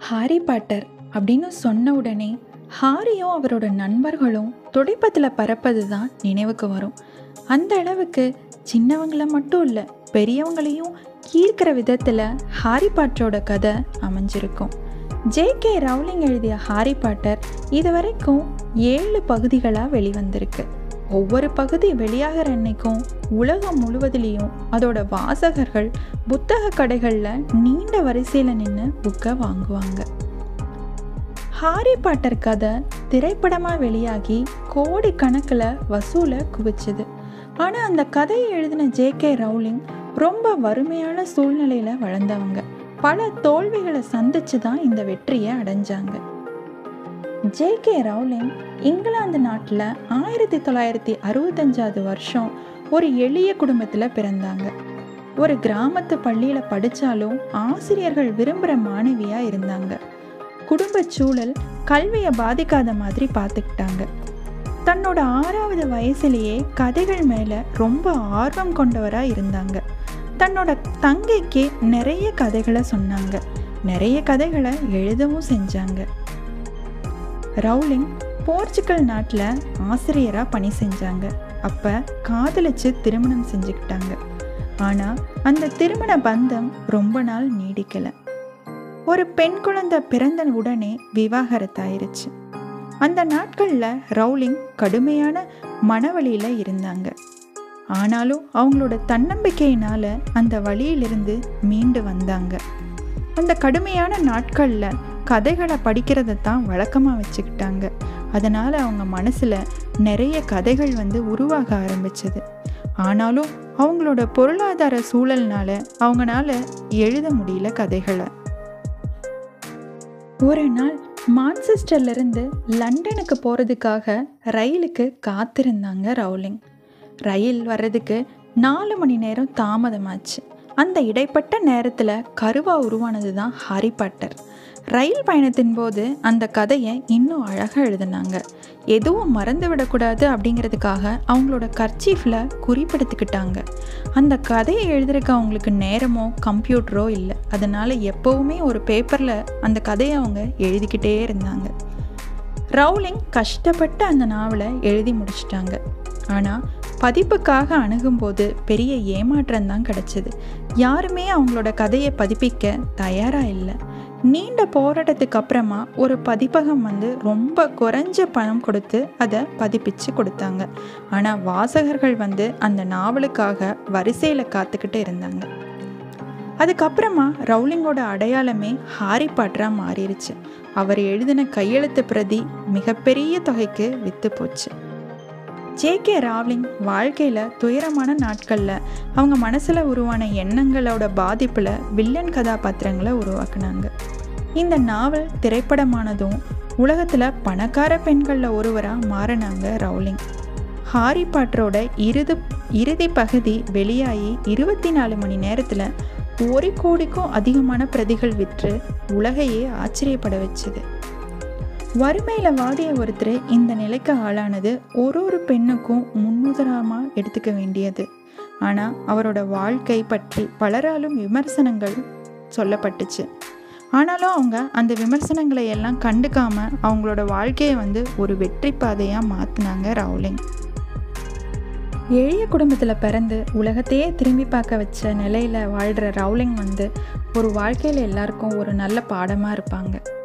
Harry Potter அப்படின்னு சொன்ன உடனே ஹாரியும் அவரோட நண்பர்களும் துடைப்பத்தில் பறப்பது தான் நினைவுக்கு வரும் அந்த அளவுக்கு சின்னவங்களை மட்டும் இல்லை பெரியவங்களையும் ஈர்க்கிற விதத்தில் ஹாரி பாட்டரோட கதை அமைஞ்சிருக்கும் ஜே கே ரவுலிங் எழுதிய ஹாரி பாட்டர் இது வரைக்கும் ஏழு பகுதிகளாக வெளிவந்திருக்கு ஒவ்வொரு பகுதி வெளியாகிற அன்னைக்கும் உலகம் முழுவதுலேயும் அதோட வாசகர்கள் புத்தக கடைகளில் நீண்ட வரிசையில் நின்று புக்கை வாங்குவாங்க ஹாரி பாட்டர் கதை திரைப்படமாக வெளியாகி கோடி கணக்கில் வசூலை குவிச்சுது ஆனால் அந்த கதையை எழுதின ஜே கே ரவுலிங் ரொம்ப வறுமையான சூழ்நிலையில் வளர்ந்தவங்க பல தோல்விகளை சந்திச்சு தான் இந்த வெற்றியை அடைஞ்சாங்க ஜே கே ரவுலிங் இங்கிலாந்து நாட்டில் ஆயிரத்தி தொள்ளாயிரத்தி அறுபத்தஞ்சாவது வருஷம் ஒரு எளிய குடும்பத்தில் பிறந்தாங்க ஒரு கிராமத்து பள்ளியில் படித்தாலும் ஆசிரியர்கள் விரும்புகிற மாணவியாக இருந்தாங்க குடும்ப சூழல் கல்வியை பாதிக்காத மாதிரி பார்த்துக்கிட்டாங்க தன்னோட ஆறாவது வயசுலேயே கதைகள் மேலே ரொம்ப ஆர்வம் கொண்டவராக இருந்தாங்க தன்னோட தங்கைக்கு நிறைய கதைகளை சொன்னாங்க நிறைய கதைகளை எழுதவும் செஞ்சாங்க ரவுலிங் போர்ச்சுகல் நாட்டில் ஆசிரியராக பணி செஞ்சாங்க அப்போ காதலிச்சு திருமணம் செஞ்சுக்கிட்டாங்க ஆனால் அந்த திருமண பந்தம் ரொம்ப நாள் நீடிக்கலை ஒரு பெண் குழந்தை பிறந்த உடனே விவாகரத்தாயிருச்சு அந்த நாட்களில் ரவுலிங் கடுமையான மனவழியில் இருந்தாங்க ஆனாலும் அவங்களோட தன்னம்பிக்கையினால் அந்த வழியிலிருந்து மீண்டு வந்தாங்க அந்த கடுமையான நாட்களில் கதைகளை படிக்கிறத தான் வழக்கமாக வச்சுக்கிட்டாங்க அதனால் அவங்க மனசில் நிறைய கதைகள் வந்து உருவாக ஆரம்பிச்சது ஆனாலும் அவங்களோட பொருளாதார சூழல்னால அவங்களால எழுத முடியல கதைகளை ஒரு நாள் மான்செஸ்டர்லேருந்து லண்டனுக்கு போகிறதுக்காக ரயிலுக்கு காத்திருந்தாங்க ரவுலிங் ரயில் வர்றதுக்கு நாலு மணி நேரம் தாமதமாச்சு அந்த இடைப்பட்ட நேரத்தில் கருவா உருவானது தான் ஹாரி பாட்டர் ரயில் பயணத்தின் போது அந்த கதையை இன்னும் அழகாக எழுதினாங்க எதுவும் மறந்து விடக்கூடாது அப்படிங்கிறதுக்காக அவங்களோட கர்ச்சீஃபில் குறிப்பெடுத்துக்கிட்டாங்க அந்த கதையை எழுதுறதுக்கு அவங்களுக்கு நேரமோ கம்ப்யூட்டரோ இல்லை அதனால் எப்போவுமே ஒரு பேப்பரில் அந்த கதையை அவங்க எழுதிக்கிட்டே இருந்தாங்க ரவுலிங் கஷ்டப்பட்டு அந்த நாவலை எழுதி முடிச்சிட்டாங்க ஆனால் பதிப்புக்காக அணுகும்போது பெரிய ஏமாற்றம் தான் கிடச்சிது யாருமே அவங்களோட கதையை பதிப்பிக்க தயாராக இல்லை நீண்ட போராட்டத்துக்கு அப்புறமா ஒரு பதிப்பகம் வந்து ரொம்ப குறைஞ்ச பணம் கொடுத்து அதை பதிப்பிச்சு கொடுத்தாங்க ஆனால் வாசகர்கள் வந்து அந்த நாவலுக்காக வரிசையில் காத்துக்கிட்டு இருந்தாங்க அதுக்கப்புறமா ரவுலிங்கோட அடையாளமே ஹாரி பாட்டராக மாறிடுச்சு அவர் எழுதின கையெழுத்து பிரதி மிகப்பெரிய தொகைக்கு விற்று போச்சு ஜே கே ராவ்லிங் வாழ்க்கையில் துயரமான நாட்களில் அவங்க மனசில் உருவான எண்ணங்களோட பாதிப்பில் வில்லன் கதாபாத்திரங்களை உருவாக்குனாங்க இந்த நாவல் திரைப்படமானதும் உலகத்தில் பணக்கார பெண்களில் ஒருவராக மாறினாங்க ரவுலிங் ஹாரி பாட்டரோட இறுதி இறுதி பகுதி வெளியாகி இருபத்தி நாலு மணி நேரத்தில் ஒரு கோடிக்கும் அதிகமான பிரதிகள் விற்று உலகையே ஆச்சரியப்பட வச்சுது வறுமையில் வாடிய ஒருத்தர் இந்த நிலைக்கு ஆளானது ஒரு ஒரு பெண்ணுக்கும் முன்னுதாரணமாக எடுத்துக்க வேண்டியது ஆனால் அவரோட வாழ்க்கை பற்றி பலராலும் விமர்சனங்கள் சொல்லப்பட்டுச்சு ஆனாலும் அவங்க அந்த விமர்சனங்களை எல்லாம் கண்டுக்காம அவங்களோட வாழ்க்கையை வந்து ஒரு வெற்றி பாதையாக மாற்றினாங்க ரவுலிங் எளிய குடும்பத்தில் பிறந்து உலகத்தையே திரும்பி பார்க்க வச்ச நிலையில் வாழ்கிற ரவுலிங் வந்து ஒரு வாழ்க்கையில் எல்லாருக்கும் ஒரு நல்ல பாடமாக இருப்பாங்க